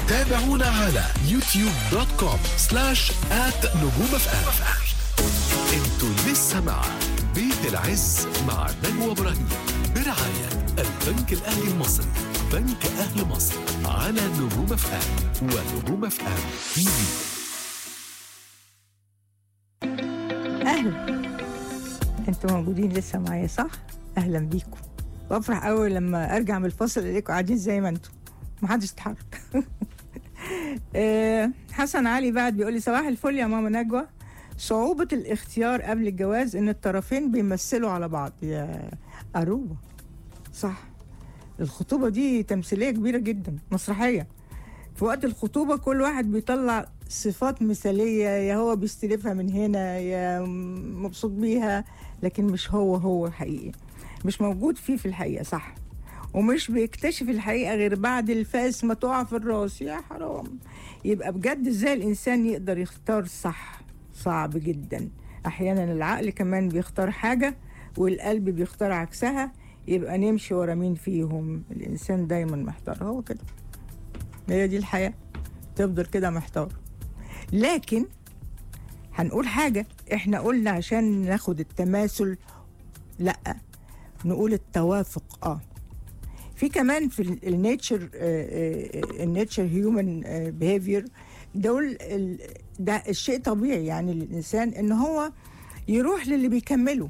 تابعونا على يوتيوب دوت كوم سلاش آت نجوم اف ام انتوا لسه مع بيت العز مع نجوى ابراهيم برعاية البنك الاهلي المصري بنك اهل مصر على نجوم اف ام ونجوم اف ام تي في اهلا انتوا موجودين لسه معايا صح اهلا بيكم بفرح قوي لما ارجع من الفصل الاقيكم قاعدين زي ما انتوا محدش اتحرك آه، حسن علي بعد بيقول لي صباح الفل يا ماما نجوى صعوبة الاختيار قبل الجواز ان الطرفين بيمثلوا على بعض يا أروبة صح الخطوبة دي تمثيلية كبيرة جدا مسرحية في وقت الخطوبة كل واحد بيطلع صفات مثالية يا هو بيستلفها من هنا يا مبسوط بيها لكن مش هو هو حقيقي مش موجود فيه في الحقيقة صح ومش بيكتشف الحقيقة غير بعد الفاس ما تقع في الراس يا حرام يبقى بجد ازاي الإنسان يقدر يختار صح صعب جدا أحيانا العقل كمان بيختار حاجة والقلب بيختار عكسها يبقى نمشي ورا مين فيهم الإنسان دايما محتار هو كده هي دي الحياة تفضل كده محتار لكن هنقول حاجة احنا قلنا عشان ناخد التماثل لا نقول التوافق اه في كمان في النيتشر النيتشر هيومن بيهيفير دول ال- ده الشيء طبيعي يعني للانسان ان هو يروح للي بيكمله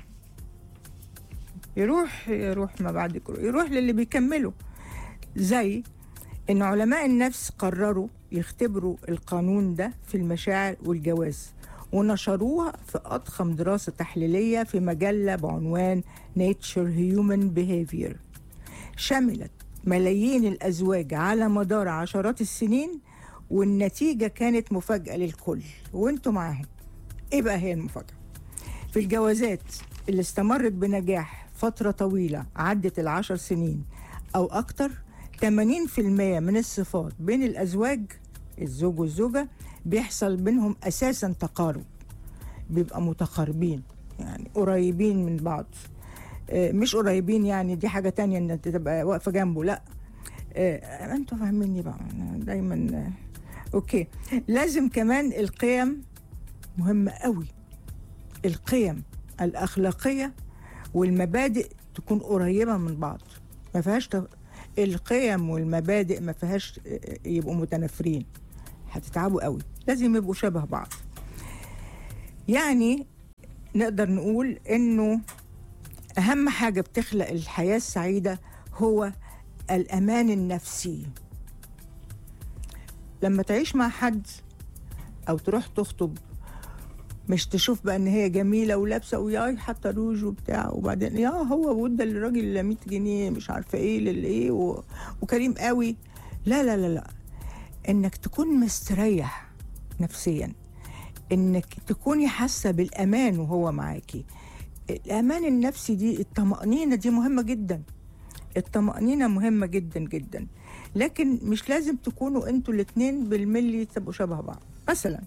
يروح يروح ما بعد كده يروح للي بيكمله زي ان علماء النفس قرروا يختبروا القانون ده في المشاعر والجواز ونشروها في أضخم دراسة تحليلية في مجلة بعنوان Nature Human Behavior شملت ملايين الأزواج على مدار عشرات السنين والنتيجة كانت مفاجأة للكل وانتوا معاهم ايه بقى هي المفاجأة في الجوازات اللي استمرت بنجاح فترة طويلة عدت العشر سنين أو أكتر 80% من الصفات بين الأزواج الزوج والزوجة بيحصل بينهم أساسا تقارب بيبقى متقاربين يعني قريبين من بعض آه، مش قريبين يعني دي حاجة تانية ان انت تبقى واقفة جنبه لا آه، انتوا فاهميني بقى أنا دايما آه، اوكي لازم كمان القيم مهمة قوي القيم الأخلاقية والمبادئ تكون قريبة من بعض ما فيهاش ت- القيم والمبادئ ما فيهاش آه، يبقوا متنافرين هتتعبوا قوي لازم يبقوا شبه بعض يعني نقدر نقول انه اهم حاجة بتخلق الحياة السعيدة هو الامان النفسي لما تعيش مع حد او تروح تخطب مش تشوف بقى ان هي جميله ولابسه وياي حاطه روج وبتاع وبعدين يا هو وده للراجل 100 جنيه مش عارفه ايه للايه و... وكريم قوي لا لا لا لا انك تكون مستريح نفسيا انك تكوني حاسه بالامان وهو معاكي الامان النفسي دي الطمانينه دي مهمه جدا الطمانينه مهمه جدا جدا لكن مش لازم تكونوا انتوا الاثنين بالملي تبقوا شبه بعض مثلا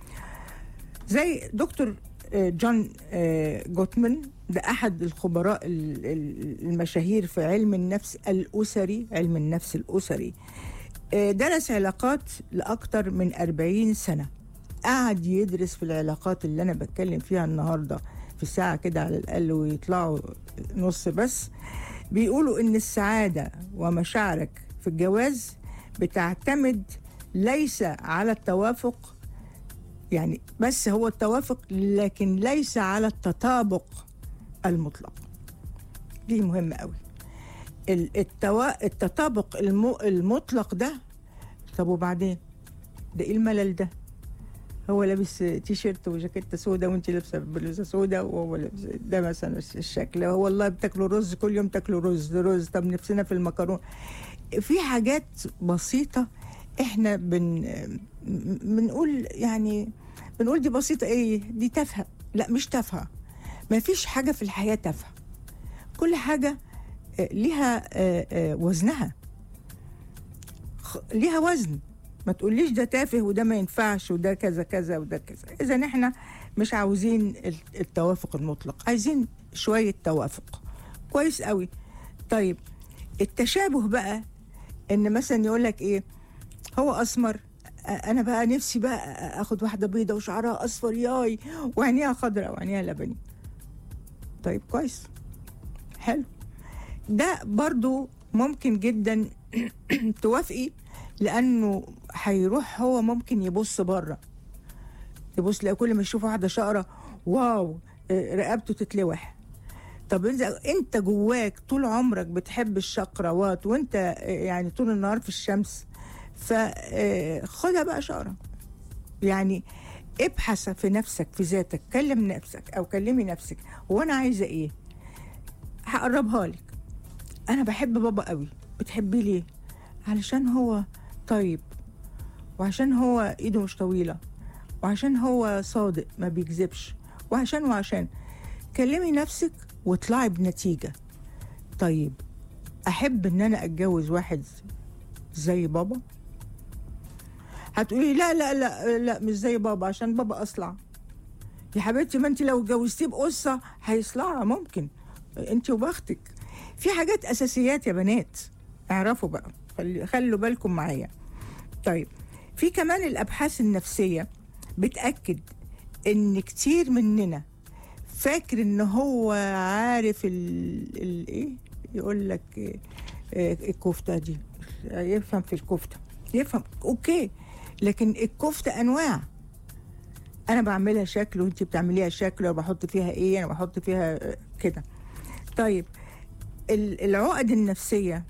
زي دكتور آه، جون آه، جوتمان ده احد الخبراء ال- ال- المشاهير في علم النفس الاسري علم النفس الاسري آه، درس علاقات لاكثر من 40 سنه قعد يدرس في العلاقات اللي انا بتكلم فيها النهارده في ساعه كده على الاقل ويطلعوا نص بس بيقولوا ان السعاده ومشاعرك في الجواز بتعتمد ليس على التوافق يعني بس هو التوافق لكن ليس على التطابق المطلق دي مهمة قوي ال- التوا... التطابق الم... المطلق ده طب وبعدين ده ايه الملل ده هو لابس تي شيرت وجاكيته سودا وانت لابسه بلوزه سودا وهو لابس ده مثلا الشكل هو والله بتاكلوا رز كل يوم تاكلوا رز رز طب نفسنا في المكرونه في حاجات بسيطه احنا بن بنقول يعني بنقول دي بسيطه ايه دي تافهه لا مش تافهه ما فيش حاجه في الحياه تافهه كل حاجه آه، ليها آه، آه، وزنها خ- ليها وزن ما تقوليش ده تافه وده ما ينفعش وده كذا كذا وده كذا اذا احنا مش عاوزين ال- التوافق المطلق عايزين شويه توافق كويس قوي طيب التشابه بقى ان مثلا يقول لك ايه هو اسمر آه، انا بقى نفسي بقى اخد واحده بيضه وشعرها اصفر ياي وعينيها خضراء وعينيها لبني طيب كويس حلو ده برضو ممكن جدا توافقي لانه هيروح هو ممكن يبص بره يبص لو كل ما يشوف واحده شقره واو آه، رقبته تتلوح طب انت انت جواك طول عمرك بتحب الشقروات وانت آه، يعني طول النهار في الشمس فخدها بقى شقره يعني ابحث في نفسك في ذاتك كلم نفسك او كلمي نفسك هو انا عايزه ايه هقربها لك انا بحب بابا قوي بتحبيه ليه علشان هو طيب وعشان هو ايده مش طويله وعشان هو صادق ما بيكذبش وعشان وعشان كلمي نفسك واطلعي بنتيجه طيب احب ان انا اتجوز واحد زي بابا هتقولي لا لا لا لا مش زي بابا عشان بابا اصلع يا حبيبتي ما انت لو اتجوزتيه بقصه هيصلعها ممكن انت وبختك في حاجات اساسيات يا بنات اعرفوا بقى خلي- خلوا بالكم معايا طيب في كمان الابحاث النفسيه بتاكد ان كتير مننا فاكر ان هو عارف ال ال ايه يقول لك إيه إيه الكفته دي يفهم في الكفته يفهم اوكي لكن الكفته انواع انا بعملها شكل وانت بتعمليها شكل وبحط فيها ايه انا بحط فيها آه، كده طيب ال- العقد النفسيه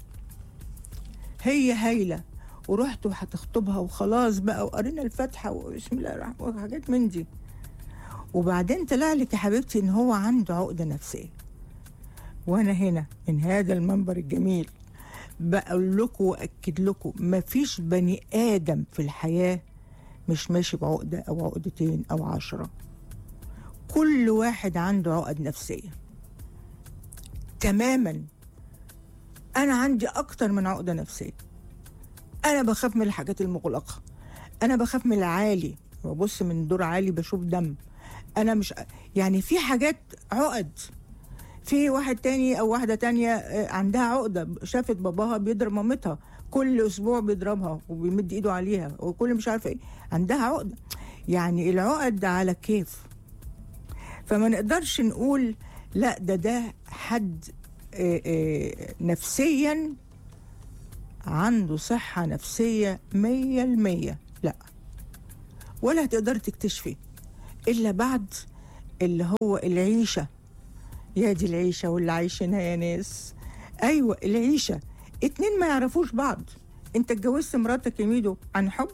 هي هايله ورحت وهتخطبها وخلاص بقى وقرينا الفاتحه وبسم الله الرحمن الرحيم وحاجات من دي وبعدين طلع لك يا حبيبتي ان هو عنده عقده نفسيه وانا هنا من هذا المنبر الجميل بقول لكم واكد لكم مفيش بني ادم في الحياه مش ماشي بعقده او عقدتين او عشره كل واحد عنده عقد نفسيه تماما انا عندي اكتر من عقده نفسيه انا بخاف من الحاجات المغلقه انا بخاف من العالي ببص من دور عالي بشوف دم انا مش يعني في حاجات عقد في واحد تاني او واحده تانية آه، عندها عقده شافت باباها بيضرب مامتها كل اسبوع بيضربها وبيمد ايده عليها وكل مش عارفه ايه عندها عقده يعني العقد على كيف فما نقدرش نقول لا ده ده حد آه، آه، نفسيا عنده صحة نفسية مية المية لا ولا هتقدر تكتشفي إلا بعد اللي هو العيشة يا دي العيشة واللي عايشينها يا ناس أيوة العيشة اتنين ما يعرفوش بعض انت اتجوزت مراتك يا ميدو عن حب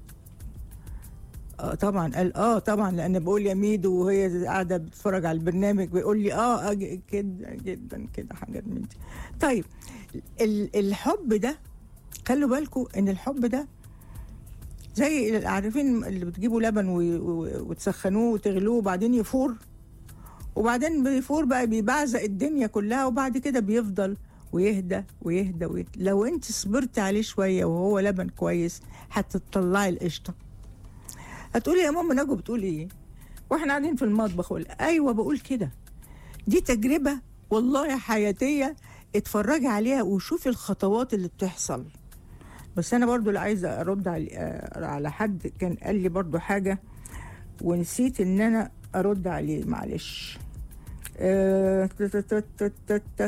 اه طبعا قال اه طبعا لان بقول يا ميدو وهي قاعده بتتفرج على البرنامج بيقول لي اه, آه ج- كده جدا كده حاجات من دي طيب ال- الحب ده خلوا بالكم ان الحب ده زي عارفين اللي بتجيبوا لبن و- و- وتسخنوه وتغلوه وبعدين يفور وبعدين بيفور بقى بيبعزق الدنيا كلها وبعد كده بيفضل ويهدى ويهدى ويهدى لو انت صبرت عليه شويه وهو لبن كويس هتطلعي القشطه هتقولي يا ماما نجوى بتقولي ايه واحنا قاعدين في المطبخ ولا ايوه بقول كده دي تجربه والله حياتيه اتفرجي عليها وشوفي الخطوات اللي بتحصل بس انا برضو اللي عايزه ارد على آه، على حد كان قال لي برضو حاجه ونسيت ان انا ارد عليه معلش آه، ت- ت- ت- ت- ت- ت-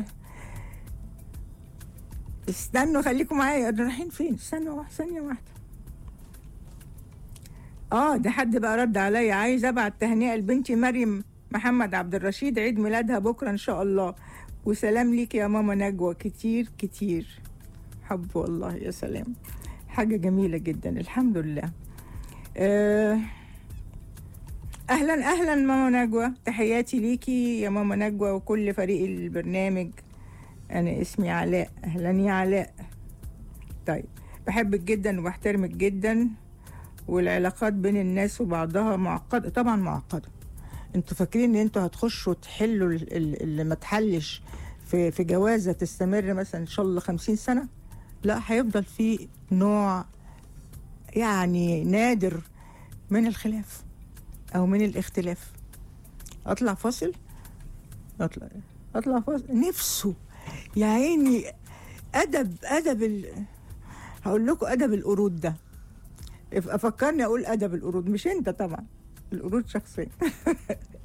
استنوا خليكم معايا رايحين فين استنوا واحد ثانيه واحده اه ده حد بقى رد عليا عايز ابعت تهنئه لبنتي مريم محمد عبد الرشيد عيد ميلادها بكره ان شاء الله وسلام ليك يا ماما نجوى كتير كتير حب والله يا سلام حاجه جميله جدا الحمد لله آه اهلا اهلا ماما نجوى تحياتي ليكي يا ماما نجوى وكل فريق البرنامج انا اسمي علاء اهلا يا علاء طيب بحبك جدا وبحترمك جدا والعلاقات بين الناس وبعضها معقدة طبعا معقدة انتوا فاكرين ان انتوا هتخشوا تحلوا ال- ال- اللي ما اتحلش في في جوازة تستمر مثلا ان شاء الله خمسين سنة لا هيفضل في نوع يعني نادر من الخلاف او من الاختلاف اطلع فاصل اطلع اطلع فاصل نفسه يا عيني ادب ادب ال... هقول لكم ادب القرود ده افكرني اقول ادب القرود مش انت طبعا القرود شخصيا